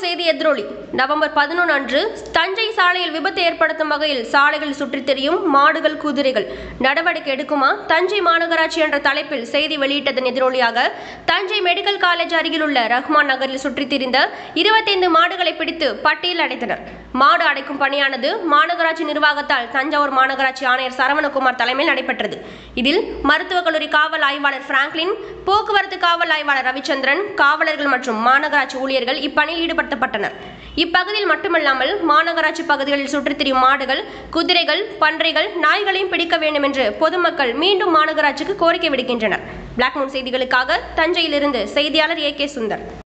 செய்தி எதிரொலி நவம்பர் பதினொன்று அன்று தஞ்சை சாலையில் விபத்து ஏற்படுத்தும் வகையில் சாலைகளில் சுற்றித் திரியும் மாடுகள் குதிரைகள் நடவடிக்கை எடுக்குமா தஞ்சை மாநகராட்சி என்ற தலைப்பில் செய்தி வெளியிட்டதன் எதிரொலியாக தஞ்சை மெடிக்கல் காலேஜ் அருகில் உள்ள ரஹ்மான் நகரில் சுற்றித் திரிந்த இருபத்தைந்து மாடுகளை பிடித்து பட்டியல் அடைத்தனர் மாடு அடைக்கும் பணியானது மாநகராட்சி நிர்வாகத்தால் தஞ்சாவூர் மாநகராட்சி ஆணையர் சரவணகுமார் தலைமையில் நடைபெற்றது இதில் மருத்துவக் கல்லூரி காவல் ஆய்வாளர் பிராங்க்லின் போக்குவரத்து காவல் ஆய்வாளர் ரவிச்சந்திரன் காவலர்கள் மற்றும் மாநகராட்சி ஊழியர்கள் இப்பணியில் ஈடுபடுத்தப்பட்டனர் இப்பகுதியில் மட்டுமல்லாமல் மாநகராட்சி பகுதிகளில் சுற்றித் திரியும் மாடுகள் குதிரைகள் பன்றிகள் நாய்களையும் பிடிக்க வேண்டும் என்று பொதுமக்கள் மீண்டும் மாநகராட்சிக்கு கோரிக்கை விடுக்கின்றனர் பிளாக் மூன் செய்திகளுக்காக தஞ்சையிலிருந்து செய்தியாளர் ஏ கே சுந்தர்